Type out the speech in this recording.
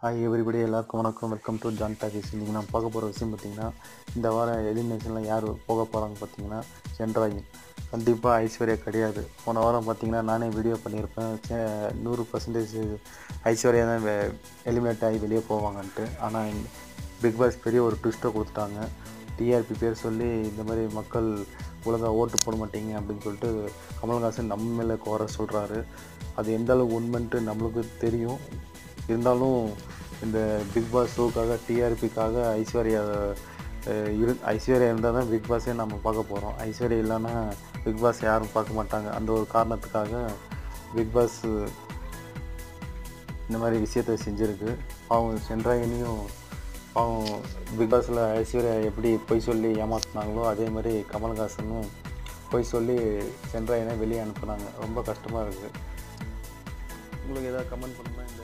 hi everybody எல்லாருக்கும் வணக்கம் welcome to John talkies இன்றைக்கி நான் பார்க்க போகிற விஷயம் பார்த்தீங்கன்னா இந்த வாரம் எலிமினேஷனில் யார் போக போகிறாங்க பார்த்தீங்கன்னா சென்ட்ராயின் கண்டிப்பாக ஐஸ்வர்யா கிடையாது போன வாரம் பார்த்தீங்கன்னா நானே வீடியோ பண்ணியிருப்பேன் சே- நூறு பர்சன்டேஜ் ஐஸ்வர்யா தான் எலிமினேட் ஆகி வெளியே போவாங்கன்ட்டு ஆனால் பிக் பாஸ் பெரிய ஒரு ட்விஸ்ட்டை கொடுத்துட்டாங்க டிஆர்பி பேர் சொல்லி இந்த மாதிரி மக்கள் ஒழுங்காக ஓட்டு போட மாட்டீங்க அப்படின்னு சொல்லிட்டு கமல்ஹாசன் நம்ம மேலே குறை சொல்கிறாரு அது எந்த அளவுக்கு உண்மைன்ட்டு நம்மளுக்கு தெரியும் இருந்தாலும் இந்த பிக் பாஸ் ஷோக்காக டிஆர்பிக்காக ஐஸ்வர்யா அஹ், இரு ஐஸ்வர்யா இருந்தால் தான் பிக் பாஸே நம்ம பார்க்க போகிறோம் ஐஸ்வர்யா இல்லைன்னா பிக் பாஸ் யாரும் பார்க்க மாட்டாங்க அந்த ஒரு காரணத்துக்காக பிக் பாஸ் இந்த மாதிரி விஷயத்த செஞ்சுருக்கு பாவம் சென்றாயினியும் பாவம் பிக் பாஸில் ஐஸ்வர்யா எப்படி பொய் சொல்லி ஏமாத்துனாங்களோ அதே மாதிரி கமல்ஹாசனும் பொய் சொல்லி சென்றாயினை வெளியே அனுப்புனாங்க ரொம்ப கஷ்டமாக இருக்குது உங்களுக்கு ஏதாவது கமெண்ட் பண்ணுன்னா இந்த